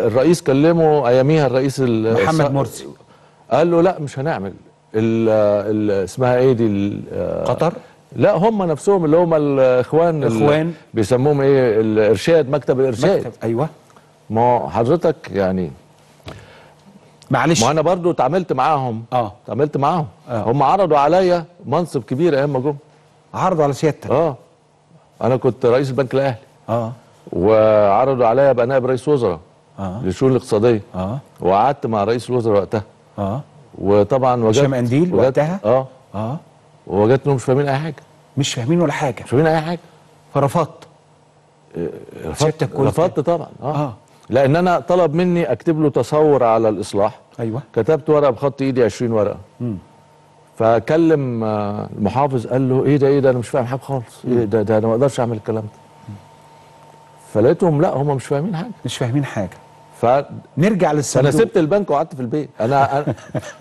الرئيس كلمه اياميها الرئيس ال- محمد الص- مرسي. قال له لا مش هنعمل ال ال اسمها ايه دي ال- قطر لا هم نفسهم اللي هم الاخوان ال- إخوان. بيسموهم ايه الارشاد مكتب الارشاد مكتب ايوه ما هو حضرتك يعني معلش ما انا برضو اتعاملت معاهم اه اتعاملت معاهم آه. هم عرضوا عليا منصب كبير ايام ما جم عرضوا على سيادتك اه انا كنت رئيس البنك الاهلي اه وعرضوا عليا ابقى نائب رئيس وزراء اه للشؤون الاقتصاديه اه وقعدت مع رئيس الوزراء وقتها اه وطبعا وجدت هشام قنديل وجدت- وقتها؟ اه اه ووجدت انهم مش فاهمين اي حاجه مش فاهمين ولا حاجه مش فاهمين اي حاجه فرفضت سيادتك قلت رفضت طبعا اه, آه. آه. لان انا طلب مني اكتب له تصور على الاصلاح ايوه كتبت ورقه بخط ايدي 20 ورقه مم. فكلم آه، المحافظ قال له ايه ده ايه ده انا مش فاهم حاجه خالص ايه ده ده انا ما اقدرش اعمل الكلام ده فلقيتهم لا هم مش فاهمين حاجه مش فاهمين حاجه ف نرجع فانا للصندوق سبت البنك وقعدت في البيت انا, أنا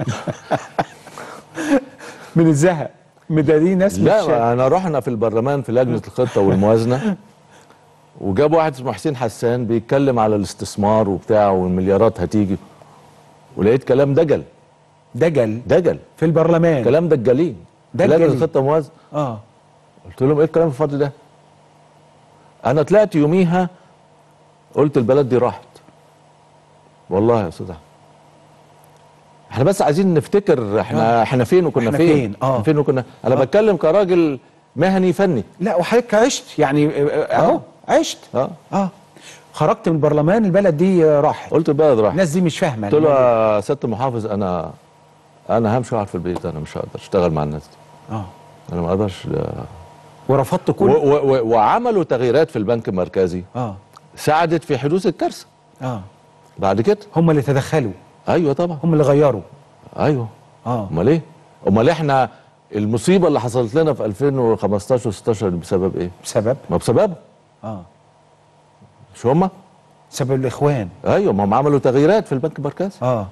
من الزهق مدارين ناس مش لا انا رحنا في البرلمان في لجنه الخطه والموازنه وجاب واحد اسمه حسين حسان بيتكلم على الاستثمار وبتاع والمليارات هتيجي ولقيت كلام دجل دجل دجل في البرلمان كلام دجالين في دجالين. لجنه الخطه والموازنه اه قلت لهم ايه الكلام الفاضي ده انا طلعت يوميها قلت البلد دي راحت والله يا استاذ احمد احنا بس عايزين نفتكر احنا احنا فين وكنا إحنا فين فين؟ آه. إحنا فين وكنا انا آه. بتكلم كراجل مهني فني لا وحضرتك عشت يعني آه، اهو عشت اه اه خرجت من البرلمان البلد دي آه، راحت قلت البلد راحت الناس دي مش فاهمه قلت له يا سياده المحافظ انا انا همشي اقعد في البيت انا مش هقدر اشتغل مع الناس دي اه انا ما اقدرش ورفضت و كل و و وعملوا تغييرات في البنك المركزي اه ساعدت في حدوث الكارثه اه بعد كده هم اللي تدخلوا ايوه طبعا هم اللي غيروا ايوه اه امال ايه امال احنا المصيبه اللي حصلت لنا في 2015 و16 بسبب ايه بسبب ما بسببهم اه مش هم سبب الاخوان ايوه ما هم عملوا تغييرات في البنك المركزي اه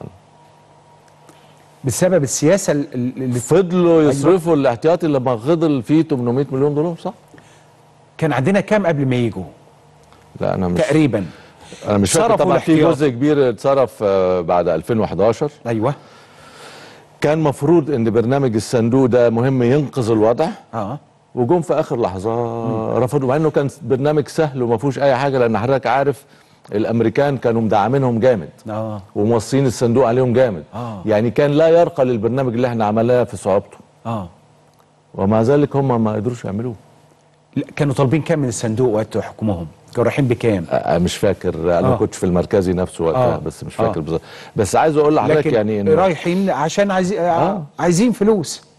بسبب السياسه ال- ال- اللي فضلوا يصرفوا الاحتياطي لما فضل فيه 800 مليون دولار صح كان عندنا كام قبل ما يجوا لا انا مش تقريبا انا مش فاكر صرفوا طبعا في الاحتياطي. جزء كبير اتصرف آه، بعد 2011 ايوه كان مفروض ان برنامج الصندوق ده مهم ينقذ الوضع اه وجم في اخر لحظه رفضوا مع انه كان برنامج سهل وما فيهوش اي حاجه لان حضرتك عارف الامريكان كانوا مدعمينهم جامد اه وموصين الصندوق عليهم جامد آه. يعني كان لا يرقى للبرنامج اللي احنا عملناه في صعوبته اه ومع ذلك هم ما قدروش يعملوه لا كانوا طالبين كام من الصندوق وقت حكمهم كانوا رايحين بكام آه، مش فاكر انا ما آه. كنتش في المركزي نفسه وقتها آه. بس مش آه. فاكر بالظبط بس عايز اقول لحضرتك لكن يعني انه رايحين عشان عايزين آه. عايزين فلوس